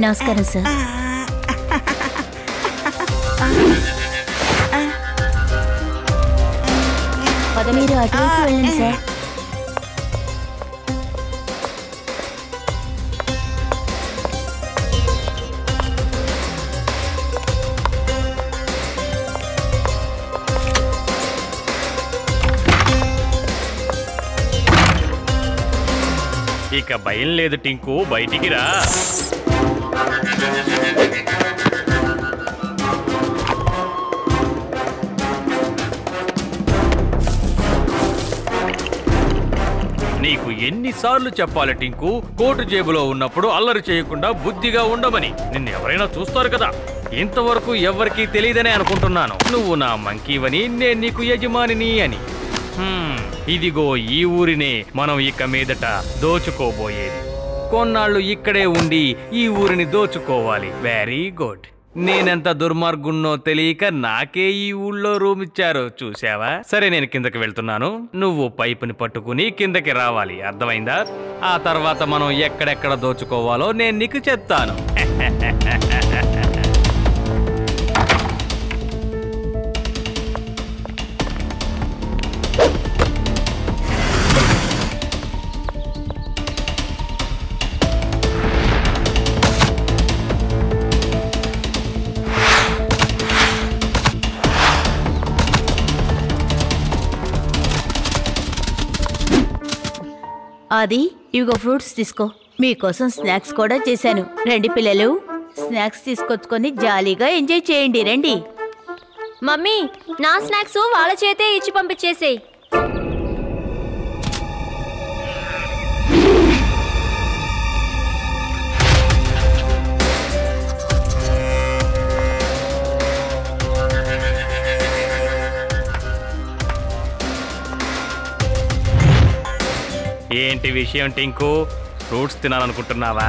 నమస్కారం సార్ పద మీరు అటువైపు వెళ్ళండి సార్ ఇక భయం లేదు టింకు బయటికి రా నీకు ఎన్నిసార్లు చెప్పాలి టింకు కోటు జేబులో ఉన్నప్పుడు అల్లరి చేయకుండా బుద్ధిగా ఉండమని నిన్ను ఎవరైనా చూస్తారు కదా ఇంతవరకు ఎవరికీ తెలియదనే అనుకుంటున్నాను నువ్వు నా మంకీవని నేను నీకు యజమానిని అని హ్మ్, ఇదిగో ఈ ఊరినే మనం ఇక మీదట దోచుకోబోయేది కొన్నాళ్ళు ఇక్కడే ఉండి ఈ ఊరిని దోచుకోవాలి వెరీ గుడ్ నేనెంత దుర్మార్గున్నో తెలియక నాకే ఈ ఊళ్ళో రూమ్ ఇచ్చారు చూసావా సరే నేను కిందకి వెళ్తున్నాను నువ్వు పైపుని పట్టుకుని కిందకి రావాలి అర్థమైందా ఆ తర్వాత మనం ఎక్కడెక్కడ దోచుకోవాలో నేను నీకు చెప్తాను అది ఇవిగో ఫ్రూట్స్ తీసుకో మీకోసం స్నాక్స్ కూడా చేశాను రండి పిల్లలు స్నాక్స్ తీసుకొచ్చుకొని జాలీగా ఎంజాయ్ చేయండి రండి మమ్మీ నా స్నాక్స్ వాళ్ళ చేతే ఇచ్చి పంపించేసేయ్ ఏంటి విషయం టింకు ఫ్రూట్స్ తినాలనుకుంటున్నావా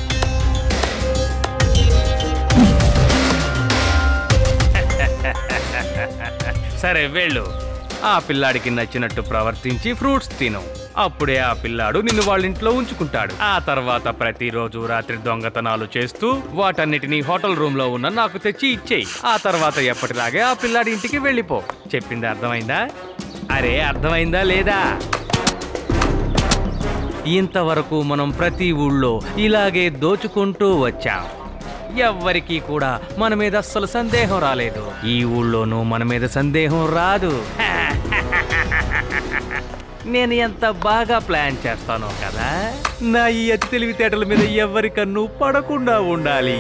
సరే వెళ్ళు ఆ పిల్లాడికి నచ్చినట్టు ప్రవర్తించి ఫ్రూట్స్ తిను అప్పుడే ఆ పిల్లాడు నిన్ను వాళ్ళ ఇంట్లో ఉంచుకుంటాడు ఆ తర్వాత ప్రతిరోజు రాత్రి దొంగతనాలు చేస్తూ వాటన్నిటిని హోటల్ రూమ్ లో ఉన్న నాకు తెచ్చి ఇచ్చేయి ఆ తర్వాత ఎప్పటిలాగే ఆ పిల్లాడి ఇంటికి వెళ్ళిపో చెప్పింది అర్థమైందా అరే అర్థమైందా లేదా ఇంతవరకు మనం ప్రతి ఊళ్ళో ఇలాగే దోచుకుంటూ వచ్చాం ఎవ్వరికీ కూడా మన మీద అస్సలు సందేహం రాలేదు ఈ ఊళ్ళోనూ మన మీద సందేహం రాదు నేను ఎంత బాగా ప్లాన్ చేస్తానో కదా నా ఈ అతి తెలివితేటల మీద ఎవ్వరి కన్ను పడకుండా ఉండాలి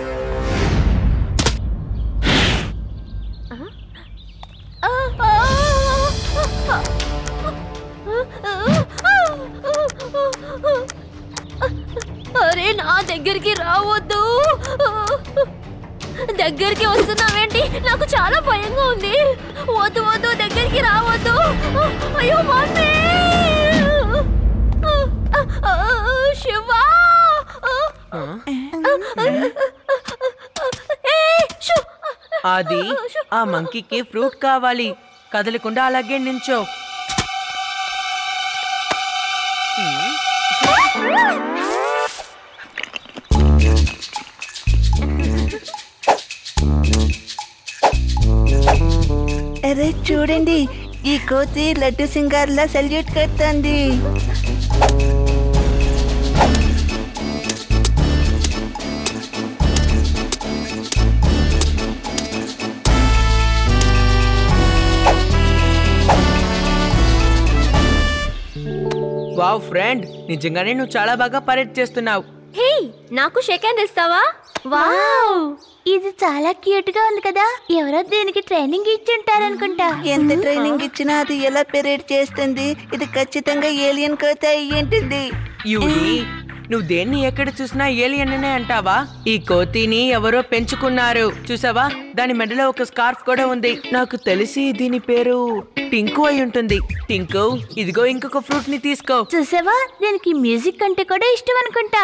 అరే నా దగ్గరికి రావద్దు దగ్గరికి వస్తున్నావేంటి నాకు చాలా భయంగా ఉంది వద్దు వద్దు దగ్గరికి రావద్దు అయ్యో మమ్మీ శివా ఏయ్, షూ! అది ఆ మంకీకి ఫ్రూట్ కావాలి కదలకుండా అలాగే నించో అరే చూడండి ఈ కోతి లడ్డు సింగార్లా సల్యూట్ కడుతుంది వావ్ ఫ్రెండ్ నిజంగానే నువ్వు చాలా బాగా పరేడ్ చేస్తున్నావు హే నాకు షేక్ హ్యాండ్ ఇస్తావా వావ్ ఇది చాలా క్యూట్ గా ఉంది కదా ఎవరో దీనికి ట్రైనింగ్ ఇచ్చి ఉంటారనుకుంటా ఎంత ట్రైనింగ్ ఇచ్చినా అది ఎలా పెరేడ్ చేస్తుంది ఇది ఖచ్చితంగా ఏలియన్ కోత అయ్యింటుంది యూడి నువ్వు దేన్ని ఎక్కడ చూసినా ఏలియన్ అనే అంటావా ఈ కోతిని ఎవరో పెంచుకున్నారు చూసావా దాని మెడలో ఒక స్కార్ఫ్ కూడా ఉంది నాకు తెలిసి దీని పేరు టింకు అయి ఉంటుంది టింకు ఇదిగో ఇంకొక ఫ్రూట్ ని తీసుకో చూసావా దీనికి మ్యూజిక్ అంటే కూడా ఇష్టం అనుకుంటా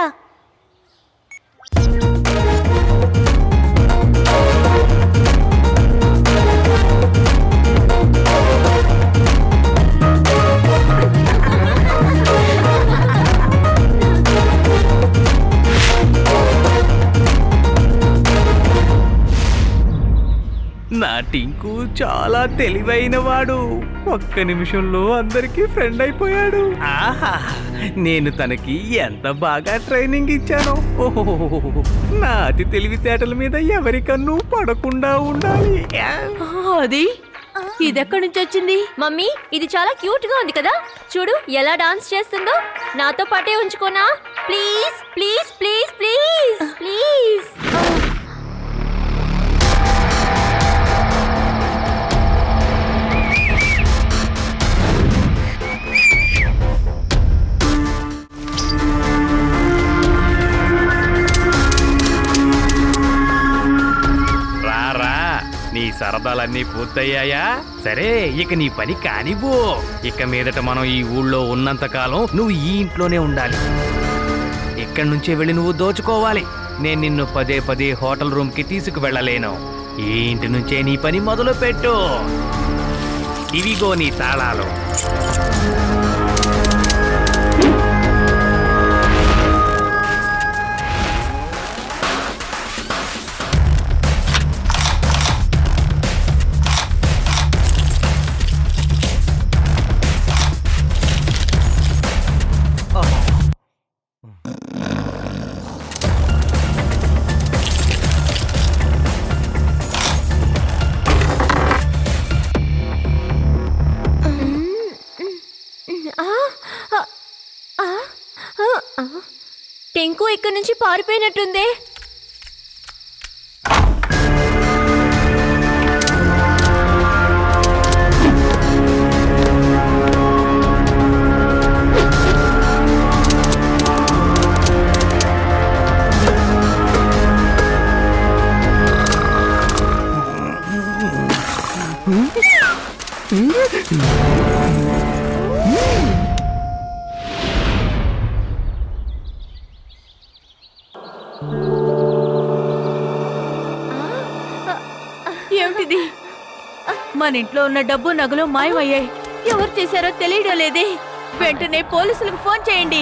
టింకు చాలా తెలివైన వాడు ఒక్క నిమిషంలో అందరికీ ఫ్రెండ్ అయిపోయాడు ఆహా నేను తనకి ఎంత బాగా ట్రైనింగ్ ఇచ్చానో ఓహో నా అతి తెలివితేటల మీద ఎవరికన్ను పడకుండా ఉండాలి ఆ, అది ఇదెక్కడి నుంచి వచ్చింది మమ్మీ ఇది చాలా క్యూట్ గా ఉంది కదా చూడు ఎలా డాన్స్ చేస్తుందో నాతో పాటే ఉంచుకోనా please please please please please రా రా నీ సరదాలన్నీ పూర్తయ్యాయా సరే ఇక నీ పని కానివ్వు ఇక మీదట మనం ఈ ఊళ్ళో ఉన్నంత కాలం నువ్వు ఈ ఇంట్లోనే ఉండాలి ఇక్కడి నుంచే వెళ్ళి నువ్వు దోచుకోవాలి నేను నిన్ను పదే పదే హోటల్ రూమ్ కి తీసుకువెళ్ళలేను ఈ ఇంటి నుంచే నీ పని మొదలు పెట్టు ఇవిగో నీ తాళాలు టెంకు ఇక్కడి నుంచి పారిపోయినట్టుందే ఏమిటిది మన ఇంట్లో ఉన్న డబ్బు నగలు మాయమయ్యాయి ఎవరు చేశారో తెలియడం లేదే వెంటనే పోలీసులకు ఫోన్ చేయండి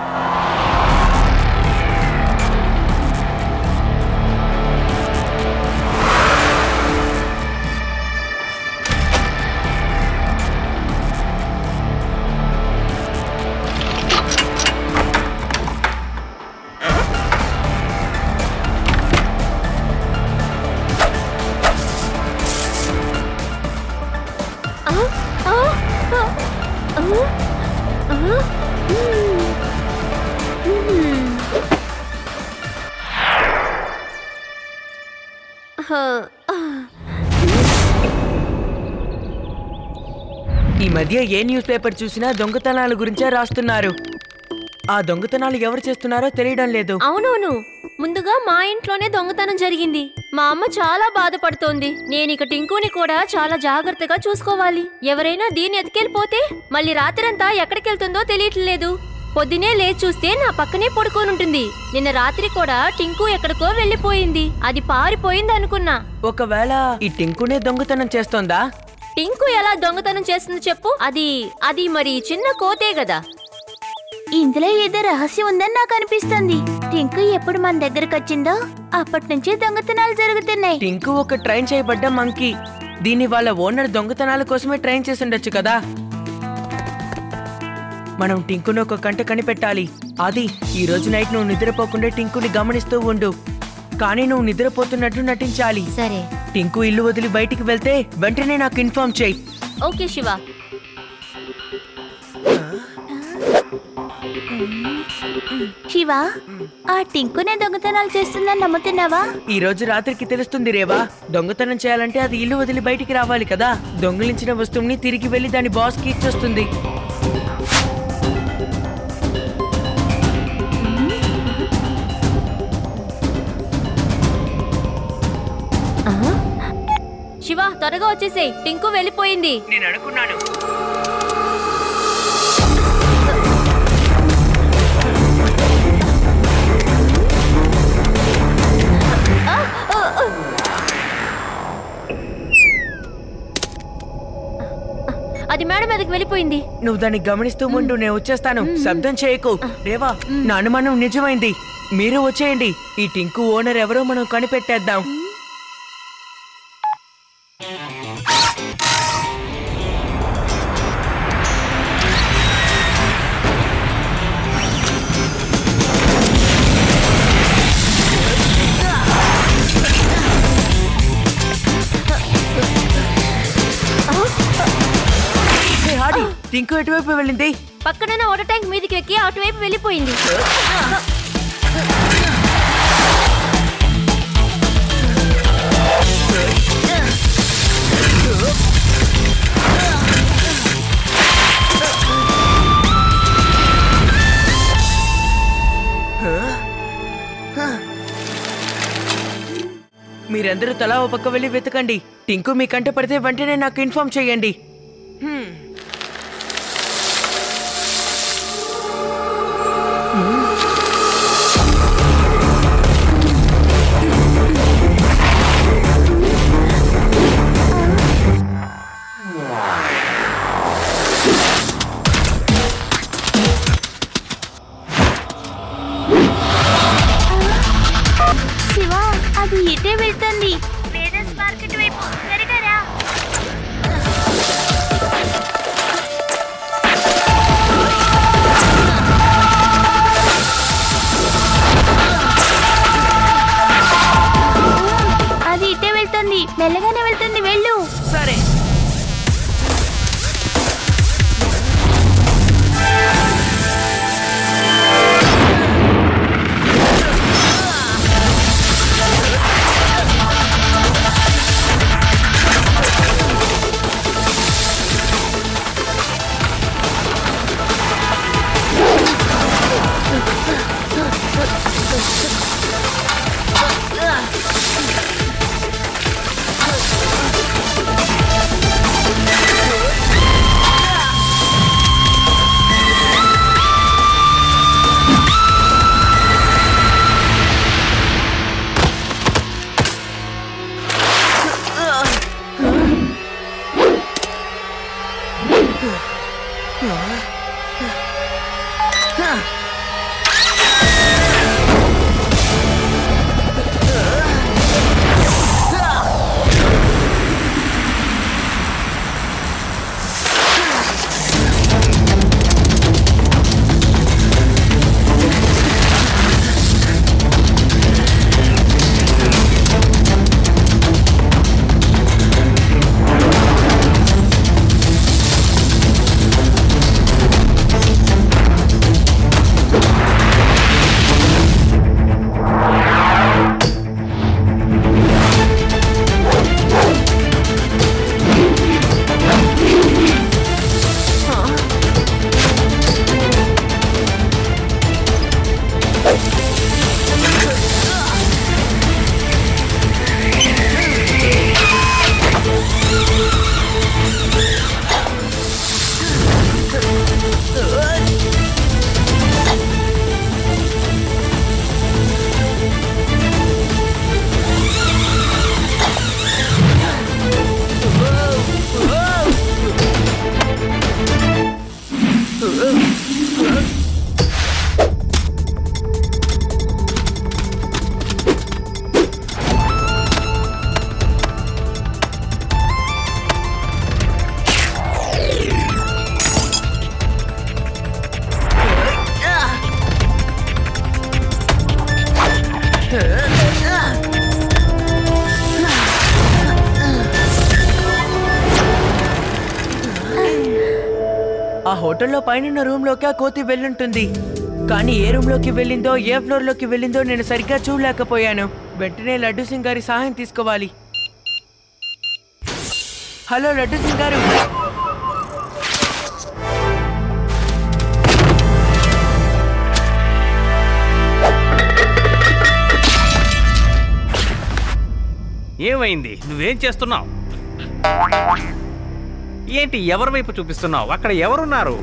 ఆ, ఆ, ఆ, ఆ, ఆ, మ్మ్. మ్మ్. ఆ, ఆ. ఈ మధ్య ఏ న్యూస్ పేపర్ చూసినా దొంగతనాల గురించే రాస్తున్నారు ఆ దొంగతనాలు ఎవరు చేస్తున్నారో తెలియడం లేదు అవునవును ముందుగా మా ఇంట్లోనే దొంగతనం జరిగింది మా అమ్మ చాలా బాధపడుతోంది నేను ఇక టింకుని కూడా చాలా జాగ్రత్తగా చూసుకోవాలి ఎవరైనా దీన్ని ఎత్తుకెళ్ళిపోతే మళ్ళీ రాత్రంతా ఎక్కడికి వెళ్తుందో తెలియట్లేదు పొద్దునే లేచి చూస్తే నా పక్కనే పడుకొని ఉంటుంది నిన్న రాత్రి కూడా టింకు ఎక్కడికో వెళ్ళిపోయింది అది పారిపోయింది అనుకున్నా ఒకవేళ ఈ టింకునే దొంగతనం చేస్తోందా టింకు ఎలా దొంగతనం చేస్తుంది చెప్పు అది అది మరి చిన్న కోతే కదా ఇందులో ఏదో రహస్యం ఉందని నాకు అనిపిస్తుంది టింకు ఎప్పుడు మన దగ్గరకు వచ్చిందో అప్పటి నుంచి దొంగతనాలు జరుగుతున్నాయి టింకు ఒక ట్రైన్ చేయబడ్డ మంకీ దీన్ని వాళ్ళ ఓనర్ దొంగతనాల కోసమే ట్రైన్ చేసి ఉండొచ్చు కదా మనం టింకును ఒక కంట కనిపెట్టాలి అది ఈ రోజు నైట్ నువ్వు నిద్రపోకుండా టింకుని గమనిస్తూ ఉండు కానీ నువ్వు నిద్రపోతున్నట్టు నటించాలి సరే టింకు ఇల్లు వదిలి బయటికి వెళ్తే వెంటనే నాకు ఇన్ఫార్మ్ చేయి ఓకే శివ శివ ఆ టింకునే దొంగతనాలు చేస్తుందని నమ్ముతున్నావా ఈ రోజు రాత్రికి తెలుస్తుంది రేవా దొంగతనం చేయాలంటే అది ఇల్లు వదిలి బయటికి రావాలి కదా దొంగిలించిన వస్తువుని తిరిగి వెళ్లి దాని బాస్ కి ఇచ్చొస్తుంది శివ త్వరగా వచ్చేసేయ్ టింకు వెళ్ళిపోయింది నేను అనుకున్నాను అది మేడ మీదకి వెళ్ళిపోయింది నువ్వు దాన్ని గమనిస్తూ ఉండు నేను వచ్చేస్తాను శబ్దం చేయకు రేవా నా అనుమానం నిజమైంది మీరు వచ్చేయండి ఈ టింకు ఓనర్ ఎవరో మనం కనిపెట్టేద్దాం టింకు ఎటువైపు వెళ్ళింది పక్కనున్న వాటర్ ట్యాంక్ మీదకి ఎక్కి అటువైపు వెళ్ళిపోయింది మీరందరూ తలా ఓ పక్క వెళ్ళి వెతకండి టింకు మీ కంట పడితే వెంటనే నాకు ఇన్ఫార్మ్ చేయండి హ్మ్. శివ అది ఇటే వెళ్తుంది వేదస్ మార్కెట్ వైపు త్వరగా రా అది ఇటే వెళ్తుంది మెల్లగానే వెళ్తుంది వెళ్ళు సరే ఆ హోటల్లో పైన రూమ్ లోకి ఆ కోతి వెళ్ళుంటుంది కానీ ఏ రూమ్ లోకి వెళ్ళిందో ఏ ఫ్లోర్ లోకి వెళ్ళిందో నేను సరిగ్గా చూడలేకపోయాను వెంటనే లడ్డు సింగ్ గారి సహాయం తీసుకోవాలి హలో లడ్డు సింగ్ గారు ఏమైంది నువ్వేం చేస్తున్నావు ఏంటి ఎవరి వైపు చూపిస్తున్నావు అక్కడ ఎవరున్నారు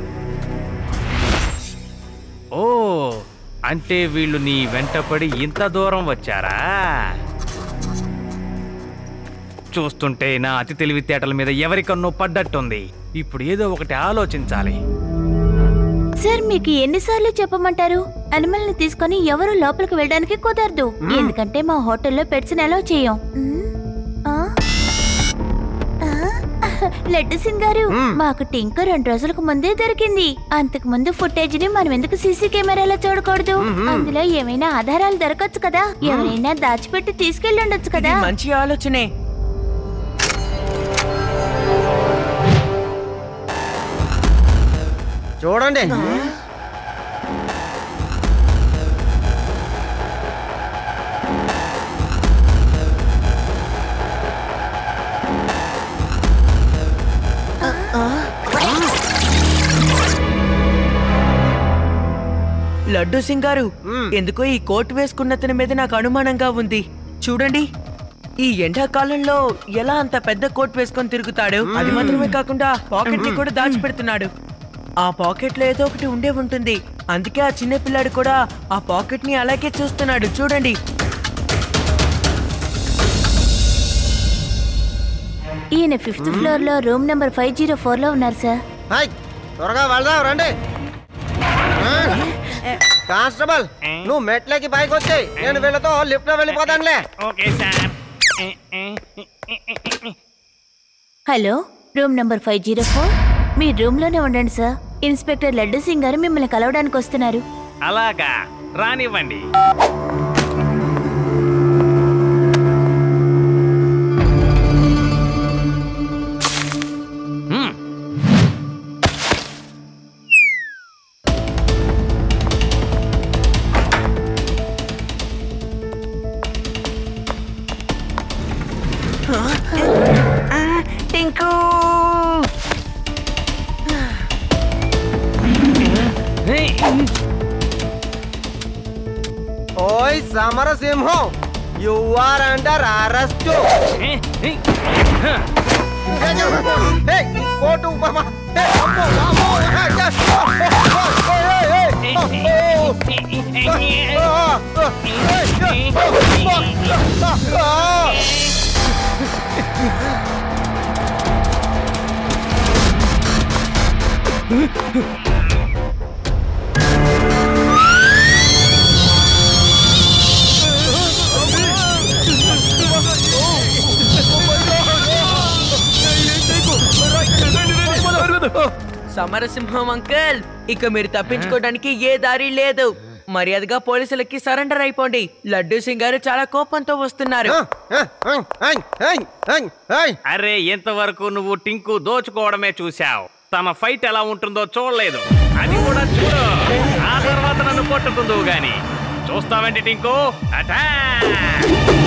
ఓ అంటే వీళ్ళు నీ వెంటపడి ఇంత దూరం వచ్చారా చూస్తుంటే నా అతి తెలివితేటల మీద ఎవరికన్నో పడ్డట్టుంది ఇప్పుడు ఏదో ఒకటి ఆలోచించాలి సార్ మీకు ఎన్నిసార్లు చెప్పమంటారు అనిమల్ ని తీసుకొని ఎవరు లోపలికి వెళ్ళడానికి కుదరదు ఎందుకంటే మా హోటల్లో పెట్స్ అలౌ చేయం మ్మ్. ఆ? ఆ? లడ్డు సింగ్ గారు మాకు టింక్ రెండు రోజులకు ముందే దొరికింది అంతకు ముందు ఫుటేజ్ ని మనం ఎందుకు సీసీ కెమెరాలో చూడకూడదు అందులో ఏమైనా ఆధారాలు దొరకచ్చు కదా ఎవరైనా దాచిపెట్టి తీసుకెళ్ళి ఉండొచ్చు ఇది కదా మంచి ఆలోచనే చూడండి లడ్డు సింగారు ఎందుకో ఈ కోట్ వేసుకున్న అతని మీద నాకు అనుమానంగా ఉంది చూడండి ఈ ఎండాకాలంలో ఎలా అంత పెద్ద కోట్ వేసుకొని తిరుగుతాడు అది మాత్రమే కాకుండా పాకెట్ ని కూడా దాచిపెడుతున్నాడు ఆ పాకెట్ లో ఏదో ఒకటి ఉండే ఉంటుంది అందుకే ఆ చిన్న పిల్లాడు కూడా ఆ పాకెట్ ని అలాగే చూస్తున్నాడు చూడండి ఈయన ఫిఫ్త్ ఫ్లోర్ లో room number five zero four లో ఉన్నారు సార్ హాయ్ త్వరగా వెళ్దాం రండి ఆ, కానిస్టేబుల్ నువ్వు మెట్లకి పైకి వచ్చాయి నేను వీళ్ళతో లిఫ్ట్ లో వెళ్ళిపోతానులే okay sir hello room number five zero four మీ రూమ్ లోనే ఉండండి సార్ ఇన్స్పెక్టర్ లడ్డు సింగ్ గారు మిమ్మల్ని కలవడానికి వస్తున్నారు అలాగా రానివ్వండి హ్మ్. టింకు ఓయ్ Samarasimham you are under arrest కోటు బామా. ఏ, అమ్మో, అమ్మో, ఏ, ఏ, అమ్మో, ఏ, ఏ, ఏ, అమ్మో. ఆ, ఆ, ఏ, ఏ, అమ్మో, ఆ, ఆ. సమరసింహం అంకుల్ ఇక మీరు తప్పించుకోవడానికి ఏ దారి లేదు మర్యాదగా పోలీసులకి సరెండర్ అయిపోండి లడ్డు సింగ్ గారు చాలా కోపంతో వస్తున్నారు అరే ఇంతవరకు నువ్వు టింకు దోచుకోవడమే చూశావు తమ ఫైట్ ఎలా ఉంటుందో చూడలేదు అది కూడా చూడు ఆ తర్వాత నన్ను కొట్టుకుందువు గాని చూస్తావేంటి టింకు అటాక్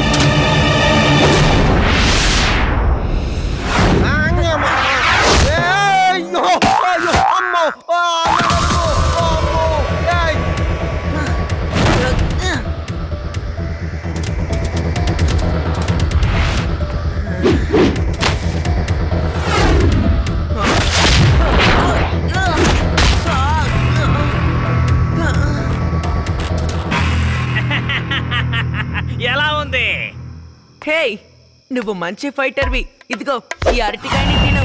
ఎలా ఉంది హే నువ్వు మంచి ఫైటర్వి ఇదిగో ఈ అరటికాయని తిను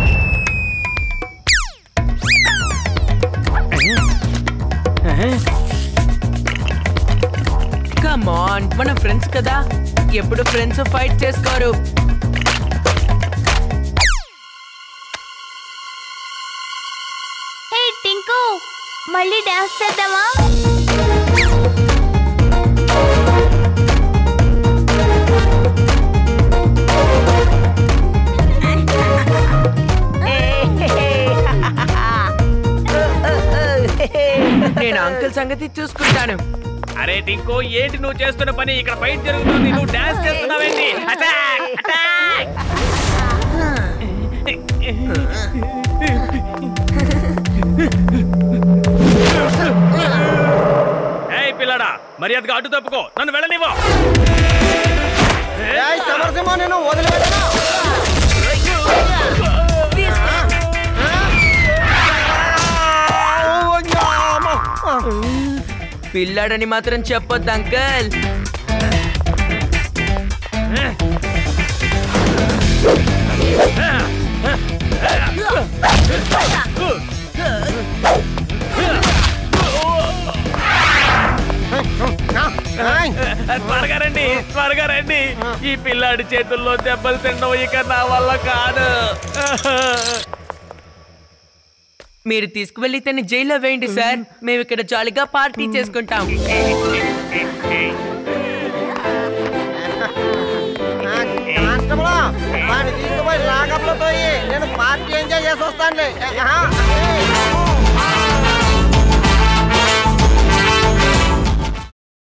కమాన్ మన ఫ్రెండ్స్ కదా ఎప్పుడు ఫ్రెండ్స్ ఫైట్ చేసుకోరు హే టింకు మళ్ళీ డాన్స్ చేద్దామా నేను అంకుల్ సంగతి చూసుకుంటాను అరే టింకు ఏంటి నువ్వు చేస్తున్న పని ఇక్కడ ఫైట్ జరుగుతుంది నువ్వు డాన్స్ చేస్తున్నావేంటి అటాక్ అటాక్ ఏయ్ పిల్లడా మర్యాదగా అడ్డు తప్పుకో నన్ను వెళ్ళనివ్వు సమరసింహం నేను వదిలిపెట్టను పిల్లాడని మాత్రం చెప్పొద్దు అంకుల్ త్వరగా రండి త్వరగా రండి ఈ పిల్లాడి చేతుల్లో దెబ్బలు తినడం ఇక నా వల్ల కాదు మీరు తీసుకువెళ్ళి తన జైల్లో వేయండి సార్ మేము ఇక్కడ జాలీగా పార్టీ చేసుకుంటాం కానిస్టేబుల్ వాడిని తీసుకుపోయి లాకప్లో తోయి నేను పార్టీ ఎంజాయ్ చేసి వస్తానులే ఆహా. ఏయ్.